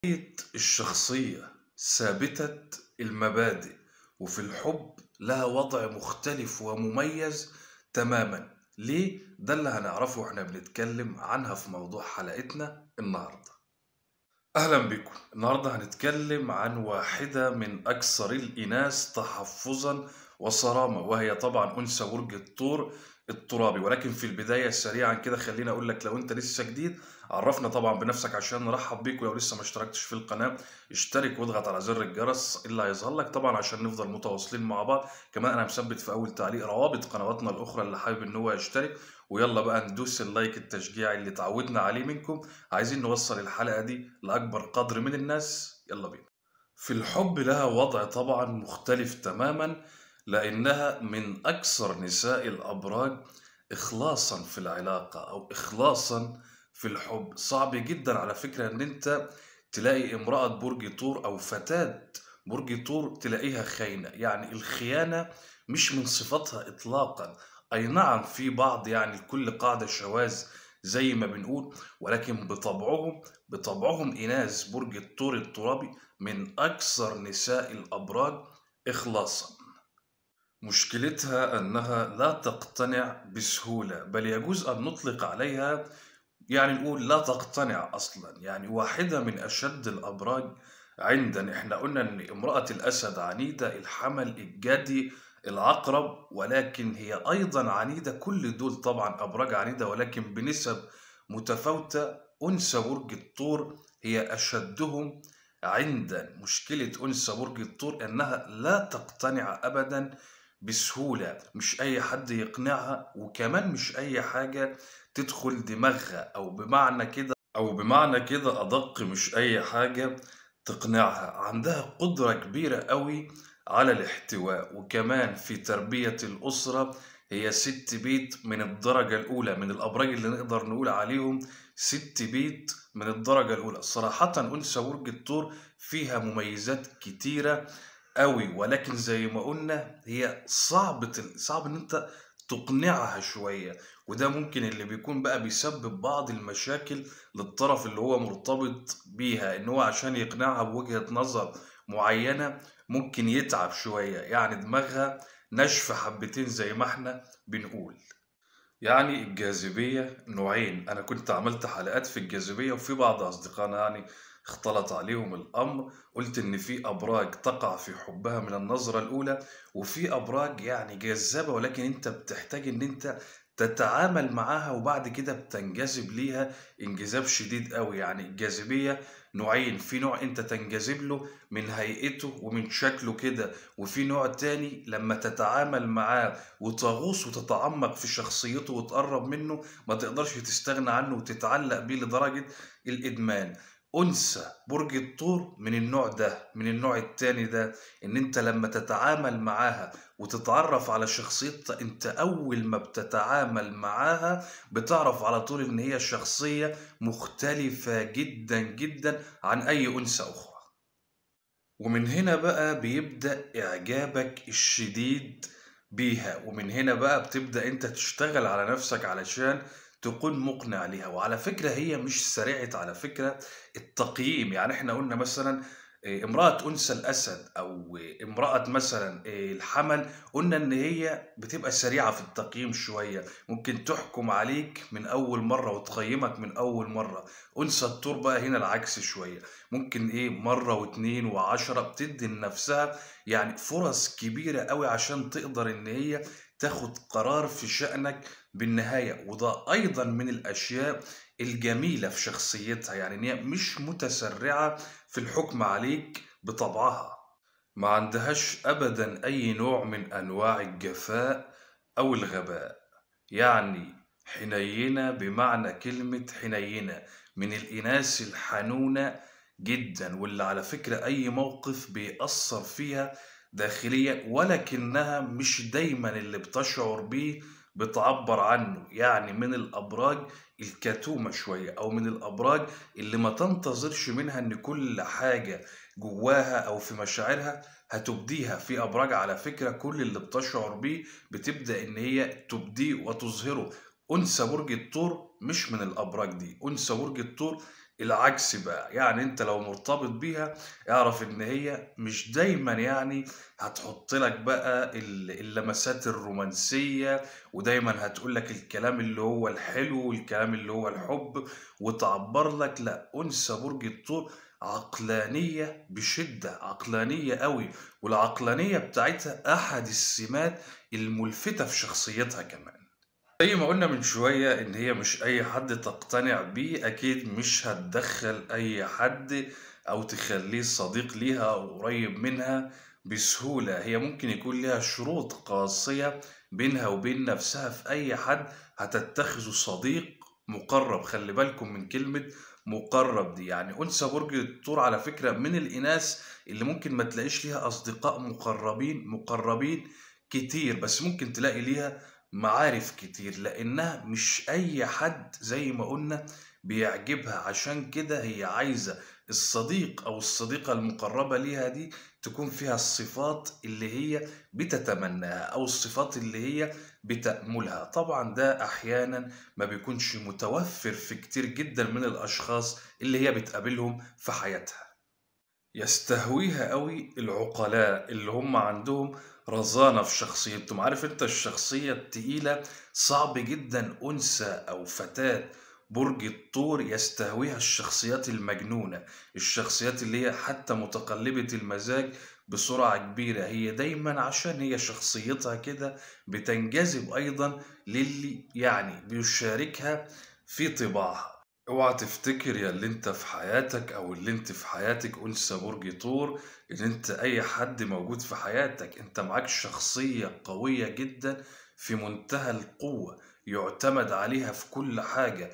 الشخصية ثابتة المبادئ وفي الحب لها وضع مختلف ومميز تماما ليه؟ ده اللي هنعرفه واحنا بنتكلم عنها في موضوع حلقتنا النهاردة أهلا بكم النهاردة هنتكلم عن واحدة من أكثر الإناث تحفظا وصرامة وهي طبعا أنثى برج الثور الترابي ولكن في البداية سريعا كده خليني أقول لك لو أنت لسه جديد عرفنا طبعا بنفسك عشان نرحب بيك ولو لسه ما اشتركتش في القناة اشترك واضغط على زر الجرس اللي هيظهر لك طبعا عشان نفضل متواصلين مع بعض كمان أنا مثبت في أول تعليق روابط قنواتنا الأخرى اللي حابب إن هو يشترك ويلا بقى ندوس اللايك التشجيعي اللي تعودنا عليه منكم عايزين نوصل الحلقة دي لأكبر قدر من الناس يلا بينا في الحب لها وضع طبعا مختلف تماما لأنها من أكثر نساء الأبراج إخلاصا في العلاقة أو إخلاصا في الحب صعب جدا على فكرة إن أنت تلاقي امرأة برج طور أو فتاة برج طور تلاقيها خاينة يعني الخيانة مش من صفاتها إطلاقا أي نعم في بعض يعني كل قاعدة شواذ زي ما بنقول ولكن بطبعهم بطبعهم إناث برج الطور الترابي من أكثر نساء الأبراج إخلاصا مشكلتها أنها لا تقتنع بسهولة بل يجوز أن نطلق عليها يعني نقول لا تقتنع أصلا يعني واحدة من أشد الأبراج عندنا احنا قلنا أن امرأة الأسد عنيدة الحمل الجدي العقرب ولكن هي أيضا عنيدة كل دول طبعا أبراج عنيدة ولكن بنسب متفاوتة أنثى برج الثور هي أشدهم عندا مشكلة أنثى برج الثور أنها لا تقتنع أبدا بسهولة مش أي حد يقنعها وكمان مش أي حاجة تدخل دماغها أو بمعنى كده أو بمعنى كده أدق مش أي حاجة تقنعها عندها قدرة كبيرة قوي على الاحتواء وكمان في تربية الأسرة هي ست بيت من الدرجة الأولى من الأبراج اللي نقدر نقول عليهم ست بيت من الدرجة الأولى صراحة أنثى برج الثور فيها مميزات كتيرة قوي ولكن زي ما قلنا هي صعب صعب ان انت تقنعها شوية وده ممكن اللي بيكون بقى بيسبب بعض المشاكل للطرف اللي هو مرتبط بيها ان هو عشان يقنعها بوجهة نظر معينة ممكن يتعب شوية يعني دماغها ناشفة حبتين زي ما احنا بنقول يعني الجاذبية نوعين أنا كنت عملت حلقات في الجاذبية وفي بعض أصدقائنا يعني اختلط عليهم الأمر قلت إن في أبراج تقع في حبها من النظرة الأولى وفي أبراج يعني جذابة ولكن أنت بتحتاج إن أنت تتعامل معاها وبعد كده بتنجذب ليها انجذاب شديد قوي يعني الجاذبية نوعين في نوع انت تنجذب له من هيئته ومن شكله كده وفي نوع تاني لما تتعامل معاه وتغوص وتتعمق في شخصيته وتقرب منه ما تقدرش تستغنى عنه وتتعلق بيه لدرجة الإدمان أنثى برج الثور من النوع ده من النوع التاني ده إن أنت لما تتعامل معاها وتتعرف على شخصيتها أنت أول ما بتتعامل معاها بتعرف على طول إن هي شخصية مختلفة جدا جدا عن أي أنثى أخرى ومن هنا بقى بيبدأ إعجابك الشديد بيها ومن هنا بقى بتبدأ أنت تشتغل على نفسك علشان تكون مقنع ليها وعلى فكرة هي مش سريعة على فكرة التقييم يعني احنا قلنا مثلا امرأة أنثى الأسد أو امرأة مثلا الحمل قلنا إن هي بتبقى سريعة في التقييم شوية ممكن تحكم عليك من أول مرة وتقيمك من أول مرة أنثى الطور بقى هنا العكس شوية ممكن إيه مرة واتنين وعشرة بتدي لنفسها يعني فرص كبيرة قوي عشان تقدر إن هي تاخد قرار في شأنك بالنهاية وده أيضا من الأشياء الجميلة في شخصيتها يعني إن هي مش متسرعة في الحكم عليك بطبعها ما عندهاش أبدا أي نوع من أنواع الجفاء أو الغباء يعني حنينة بمعنى كلمة حنينة من الإناث الحنونة جدا واللي على فكرة أي موقف بيأثر فيها داخليا ولكنها مش دايما اللي بتشعر بيه بتعبر عنه يعني من الأبراج الكتومة شوية أو من الأبراج اللي ما تنتظرش منها إن كل حاجة جواها أو في مشاعرها هتبديها في أبراج على فكرة كل اللي بتشعر بيه بتبدأ إن هي تبديه وتظهره أنثى برج الثور مش من الأبراج دي أنثى برج الثور العكس بقى يعني انت لو مرتبط بيها اعرف ان هي مش دايما يعني هتحط لك بقى ال- اللمسات الرومانسية ودايما هتقول لك الكلام اللي هو الحلو والكلام اللي هو الحب وتعبر لك لا انثى برج الثور عقلانية بشدة عقلانية قوي والعقلانية بتاعتها احد السمات الملفتة في شخصيتها كمان زي ما قلنا من شوية إن هي مش أي حد تقتنع بيه أكيد مش هتدخل أي حد أو تخليه صديق ليها أو قريب منها بسهولة هي ممكن يكون لها شروط قاسية بينها وبين نفسها في أي حد هتتخذه صديق مقرب خلي بالكم من كلمة مقرب دي يعني أنثى برج الثور على فكرة من الإناث اللي ممكن ما تلاقيش ليها أصدقاء مقربين مقربين كتير بس ممكن تلاقي ليها معارف كتير لأنها مش أي حد زي ما قلنا بيعجبها عشان كده هي عايزة الصديق أو الصديقة المقربة ليها دي تكون فيها الصفات اللي هي بتتمناها أو الصفات اللي هي بتأملها طبعا ده أحيانا ما بيكونش متوفر في كتير جدا من الأشخاص اللي هي بتقابلهم في حياتها يستهويها قوي العقلاء اللي هم عندهم رزانة في شخصيتهم عارف انت الشخصية التقيلة صعب جدا أنثى أو فتاة برج الثور يستهويها الشخصيات المجنونة الشخصيات اللي هي حتى متقلبة المزاج بسرعة كبيرة هي دايما عشان هي شخصيتها كده بتنجذب أيضا للي يعني بيشاركها في طباعها اوعى تفتكر يا اللي انت في حياتك او اللي انت في حياتك انثى برج طور ان انت اي حد موجود في حياتك انت معاك شخصية قوية جدا في منتهى القوة يعتمد عليها في كل حاجة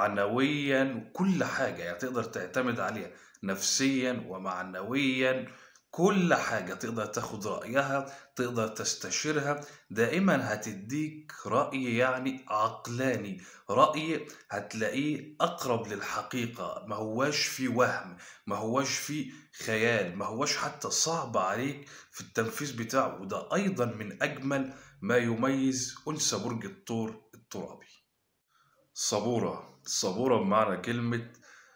معنويا وكل حاجة يعني تقدر تعتمد عليها نفسيا ومعنويا كل حاجة تقدر تاخد رأيها تقدر تستشيرها دائما هتديك رأي يعني عقلاني رأي هتلاقيه أقرب للحقيقة ما هواش في وهم ما هواش في خيال ما هواش حتى صعب عليك في التنفيذ بتاعه وده أيضا من أجمل ما يميز أنثى برج الثور الترابي صبورة صبورة بمعنى كلمة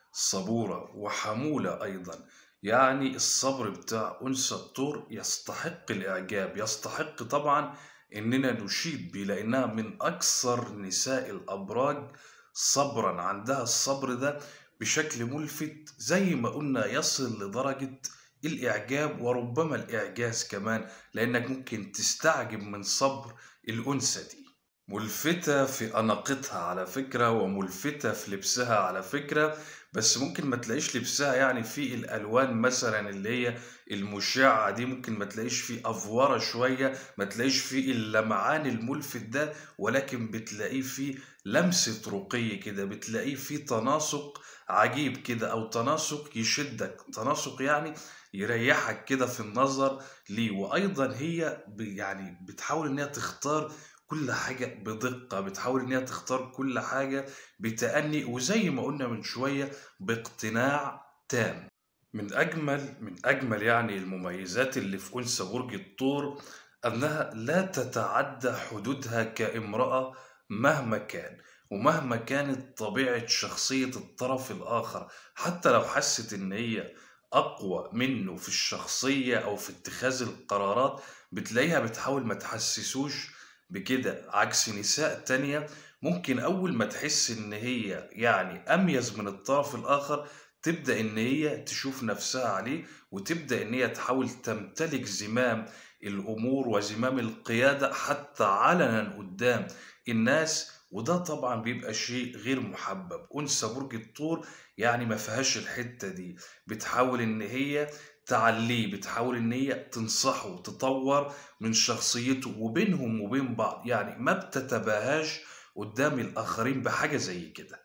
صبورة وحمولة أيضا يعني الصبر بتاع أنثى الثور يستحق الإعجاب يستحق طبعا إننا نشيد بيه لأنها من أكثر نساء الأبراج صبرا عندها الصبر ده بشكل ملفت زي ما قلنا يصل لدرجة الإعجاب وربما الإعجاز كمان لأنك ممكن تستعجب من صبر الأنثى دي ملفتة في أناقتها على فكرة وملفتة في لبسها على فكرة بس ممكن ما تلاقيش لبسها يعني في الألوان مثلا اللي هي المشعة دي ممكن ما تلاقيش في أفورة شوية ما تلاقيش في اللمعان الملفت ده ولكن بتلاقيه في لمسة رقي كده بتلاقيه في تناسق عجيب كده أو تناسق يشدك تناسق يعني يريحك كده في النظر ليه وأيضا هي ب- يعني بتحاول إنها تختار كل حاجة بدقة بتحاول إن هي تختار كل حاجة بتأني وزي ما قلنا من شوية باقتناع تام من أجمل من أجمل يعني المميزات اللي في أنثى برج الثور أنها لا تتعدى حدودها كامرأة مهما كان ومهما كانت طبيعة شخصية الطرف الآخر حتى لو حست إن هي أقوى منه في الشخصية أو في اتخاذ القرارات بتلاقيها بتحاول ما تحسسوش بكده عكس نساء تانية ممكن أول ما تحس إن هي يعني أميز من الطرف الآخر تبدأ إن هي تشوف نفسها عليه وتبدأ إن هي تحاول تمتلك زمام الأمور وزمام القيادة حتى علنا قدام الناس وده طبعا بيبقى شيء غير محبب أنثى برج الثور يعني ما فيهاش الحتة دي بتحاول إن هي تعليه بتحاول إن هي تنصحه وتطور من شخصيته وبينهم وبين بعض يعني ما بتتباهاش قدام الآخرين بحاجة زي كده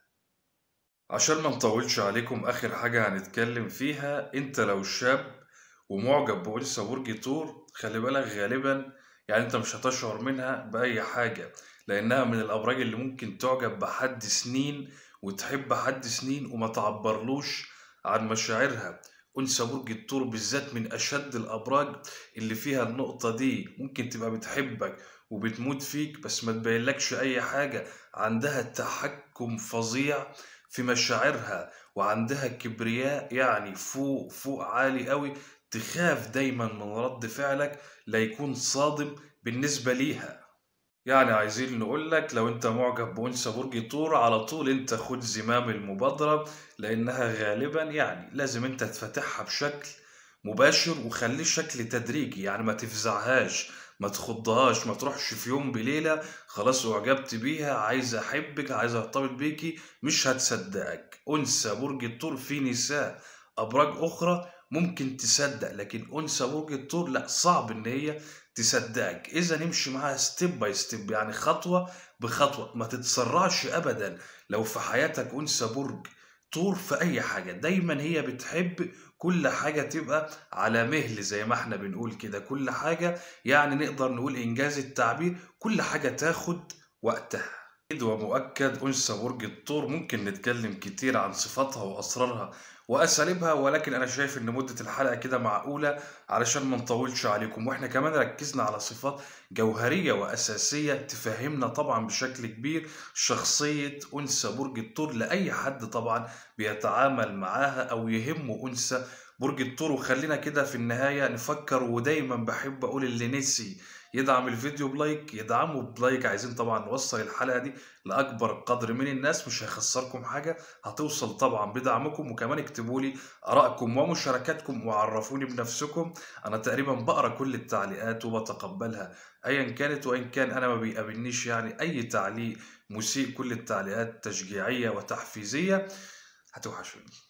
عشان ما نطولش عليكم آخر حاجة هنتكلم فيها أنت لو شاب ومعجب بأنثى برج ثور خلي بالك غالبا يعني أنت مش هتشعر منها بأي حاجة لأنها من الأبراج اللي ممكن تعجب بحد سنين وتحب حد سنين وما تعبرلوش عن مشاعرها أنثى برج الثور بالذات من أشد الأبراج اللي فيها النقطة دي ممكن تبقى بتحبك وبتموت فيك بس ما تبينلكش أي حاجة عندها تحكم فظيع في مشاعرها وعندها كبرياء يعني فوق فوق عالي قوي تخاف دايما من رد فعلك لا يكون صادم بالنسبة ليها يعني عايزين نقول لك لو انت معجب بأنثى برج طور على طول انت خد زمام المبادرة لأنها غالبا يعني لازم انت تفتحها بشكل مباشر وخليه شكل تدريجي يعني ما تفزعهاش ما تخضهاش ما تروحش في يوم بليلة خلاص اعجبت بيها عايز احبك عايز ارتبط بيكي مش هتصدقك انثى برج الثور في نساء ابراج اخرى ممكن تصدق لكن انثى برج الثور لا صعب ان هي تصدقك اذا نمشي معاها ستيب باي ستيب يعني خطوة بخطوة ما تتسرعش ابدا لو في حياتك انثى برج طور في اي حاجة دايما هي بتحب كل حاجة تبقى على مهل زي ما احنا بنقول كده كل حاجة يعني نقدر نقول إنجاز التعبير كل حاجة تاخد وقتها أكيد ومؤكد أنثى برج الثور ممكن نتكلم كتير عن صفاتها وأسرارها وأساليبها ولكن أنا شايف إن مدة الحلقة كده معقولة علشان ما نطولش عليكم وإحنا كمان ركزنا على صفات جوهرية وأساسية تفهمنا طبعا بشكل كبير شخصية أنثى برج الثور لأي حد طبعا بيتعامل معاها أو يهمه أنثى برج الثور وخلينا كده في النهاية نفكر ودايما بحب أقول اللي نسي يدعم الفيديو بلايك يدعمه بلايك عايزين طبعا نوصل الحلقة دي لأكبر قدر من الناس مش هيخسركم حاجة هتوصل طبعا بدعمكم وكمان اكتبوا لي آرائكم ومشاركاتكم وعرفوني بنفسكم أنا تقريبا بقرا كل التعليقات وبتقبلها أيا كانت وإن كان أنا ما بيقابلنيش يعني أي تعليق مسيء كل التعليقات تشجيعية وتحفيزية هتوحشوني